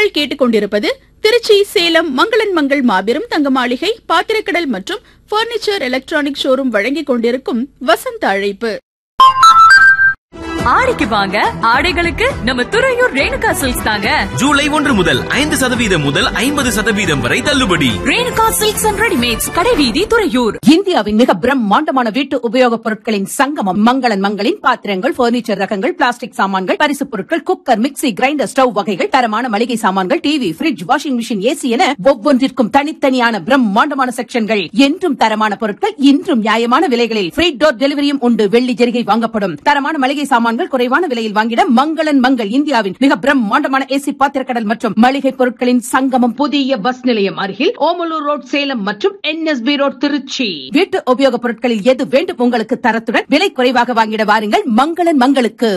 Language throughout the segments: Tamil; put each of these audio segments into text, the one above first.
நேயர்கள் கேட்டுக்கொண்டிருப்பது திருச்சி சேலம் மங்களன் மங்கள் மாபெரும் தங்க மாளிகை பாத்திரக்கடல் மற்றும் பர்னிச்சர் எலக்ட்ரானிக் ஷோரூம் வழங்கிக் கொண்டிருக்கும் வசந்த அழைப்பு ஆடிக்கு வாங்க ஆடைகளுக்கு நம்ம துறையூர் ரேணுகா சில்க்ஸ் தாங்க ஜூலை ஒன்று முதல் ஐந்து சதவீதம் முதல் ஐம்பது சதவீதம் வரை தள்ளுபடி ரேணுகா சில்க்ஸ் அண்ட் ரெடிமேட்ஸ் கடைவீதி துறையூர் இந்தியாவின் மிக பிரம்மாண்டமான வீட்டு உபயோகப் பொருட்களின் சங்கமம் மங்களன் மங்களின் பாத்திரங்கள் பர்னிச்சர் ரகங்கள் பிளாஸ்டிக் சாமான்கள் பரிசுப் பொருட்கள் குக்கர் மிக்ஸி கிரைண்டர் ஸ்டவ் வகைகள் தரமான மளிகை சாமான்கள் TV fridge washing machine AC என ஒவ்வொன்றிற்கும் தனித்தனியான பிரம்மாண்டமான செக்ஷன்கள் என்றும் தரமான பொருட்கள் இன்றும் நியாயமான விலைகளில் ஃப்ரீ டோர் டெலிவரியும் உண்டு வெள்ளி ஜெரிகை வாங்கப்படும் தரமான மளிகை சாமான்கள் குறைவான விலையில் வாங்கிட மங்களன் மங்கள் இந்தியாவின் மிக பிரம்மாண்டமான ஏசி பாத்திரக்கடல் மற்றும் மளிகை பொருட்களின் சங்கமம் புதிய பஸ் நிலையம் அருகில் ஓமலூர் ரோட் சேலம் மற்றும் என்எஸ்பி ரோட் திருச்சி வீட்டு உபயோகப் பொருட்களில் எது வேண்டும் உங்களுக்கு தரத்துடன் விலை குறைவாக வாங்கிட வாருங்கள் மங்களன் மங்களுக்கு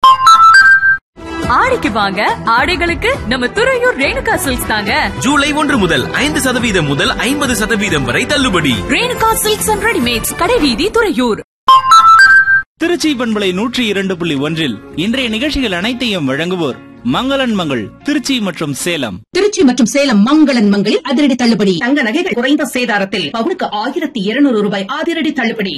ஆடிக்கு வாங்க ஆடைகளுக்கு நம்ம துறையூர் ரேணுகா சில்க்ஸ் தாங்க ஜூலை ஒன்று முதல் ஐந்து சதவீதம் முதல் ஐம்பது சதவீதம் வரை தள்ளுபடி ரேணுகா சில்க்ஸ் அண்ட் ரெடிமேட்ஸ் கடைவீதி துறையூர் திருச்சி பண்பலை நூற்றி இரண்டு புள்ளி ஒன்றில் இன்றைய நிகழ்ச்சிகள் அனைத்தையும் வழங்குவோர் மங்களன் மங்கள் திருச்சி மற்றும் சேலம் திருச்சி மற்றும் சேலம் மங்களன் மங்களில் அதிரடி தள்ளுபடி தங்க நகைகள் குறைந்த சேதாரத்தில் பவுனுக்கு ஆயிரத்தி இருநூறு ரூபாய் அதிரடி தள்ளுபடி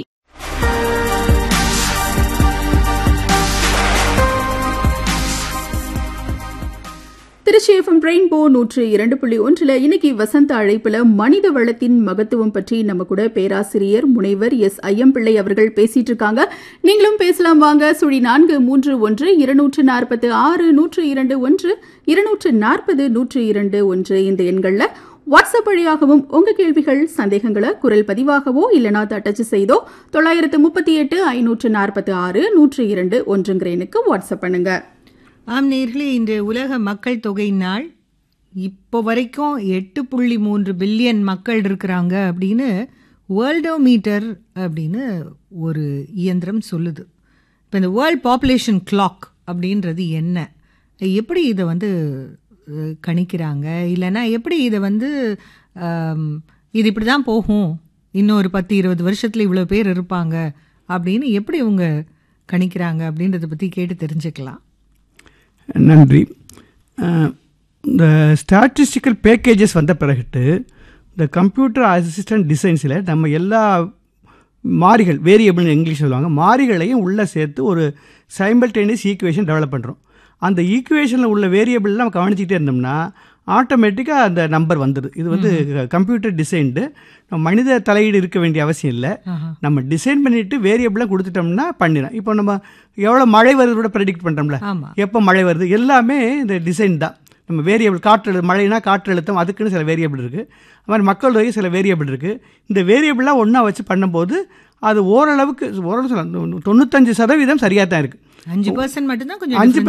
திருச்சி எஃப்எம் ரெயின்போ நூற்று இரண்டு புள்ளி ஒன்றுல இன்னைக்கு வசந்த அழைப்புல மனித வளத்தின் மகத்துவம் பற்றி நம்ம கூட பேராசிரியர் முனைவர் எஸ் ஐயம்பிள்ளை அவர்கள் பேசிட்டு இருக்காங்க நீங்களும் பேசலாம் வாங்க சுழி நான்கு மூன்று ஒன்று இருநூற்று நாற்பத்து ஆறு நூற்று இரண்டு ஒன்று இருநூற்று நாற்பது நூற்று இரண்டு ஒன்று இந்த எண்கள்ல வாட்ஸ்அப் வழியாகவும் உங்க கேள்விகள் சந்தேகங்களை குரல் பதிவாகவோ இல்லனா தட்டச்சு செய்தோ தொள்ளாயிரத்து முப்பத்தி எட்டு ஐநூற்று நாற்பத்தி ஆறு நூற்று இரண்டு ஒன்றுங்கிற எண்ணுக்கு வாட்ஸ்அப் பண்ணுங்க ஆம் நேர்களே இன்று உலக மக்கள் தொகை நாள் இப்போ வரைக்கும் எட்டு புள்ளி மூன்று பில்லியன் மக்கள் இருக்கிறாங்க அப்படின்னு வேர்ல்டோமீட்டர் அப்படின்னு ஒரு இயந்திரம் சொல்லுது இப்போ இந்த வேர்ல்ட் பாப்புலேஷன் கிளாக் அப்படின்றது என்ன எப்படி இதை வந்து அஹ், கணிக்கிறாங்க இல்லைன்னா எப்படி இதை வந்து ஆம், இது இப்படி தான் போகும் இன்னும் ஒரு பத்து இருபது வருஷத்தில் இவ்வளோ பேர் இருப்பாங்க அப்படின்னு எப்படி இவங்க கணிக்கிறாங்க அப்படின்றத பற்றி கேட்டு தெரிஞ்சுக்கலாம் நன்றி அஹ், இந்த ஸ்டாட்டிஸ்டிக்கல் பேக்கேஜஸ் வந்த பிறகுட்டு இந்த கம்ப்யூட்டர் அசிஸ்டன்ட் டிசைன்ஸில் நம்ம எல்லா மாறிகள் வேரியபிள்னு இங்கிலீஷ் சொல்லுவாங்க மாறிகளையும் உள்ளே சேர்த்து ஒரு சைமல்டேனியஸ் ஈக்குவேஷன் டெவலப் பண்ணுறோம் அந்த ஈக்குவேஷனில் உள்ள வேரியபிள் நம்ம கவனிச்சிக்கிட்டே இருந்தோம்னா ஆட்டோமேட்டிக்காக அந்த நம்பர் வந்துடுது இது வந்து கம்ப்யூட்டர் டிசைன்டு நம்ம மனித தலையீடு இருக்க வேண்டிய அவசியம் இல்லை நம்ம டிசைன் பண்ணிவிட்டு வேரியபிளாக கொடுத்துட்டோம்னா பண்ணிடலாம் இப்போ நம்ம எவ்வளோ மழை வருது கூட ப்ரெடிக்ட் பண்ணுறோம்ல ஆமா. எப்போ மழை வருது எல்லாமே இந்த டிசைன் தான் நம்ம வேரியபிள் காற்று மழைனா காற்று அழுத்தம் அதுக்குன்னு சில வேரியபிள் இருக்குது அது மாதிரி மக்கள் தொகை சில வேரியபிள் இருக்குது இந்த வேரியபிளாக ஒன்றா வச்சு பண்ணும்போது அது ஓரளவுக்கு ஓரளவு சொல்லலாம் தொண்ணூத்தஞ்சு சதவீதம் சரியாக தான் இருக்குது அஞ்சு பர்சன்ட் மட்டும்தான் கொஞ்சம் அஞ்சு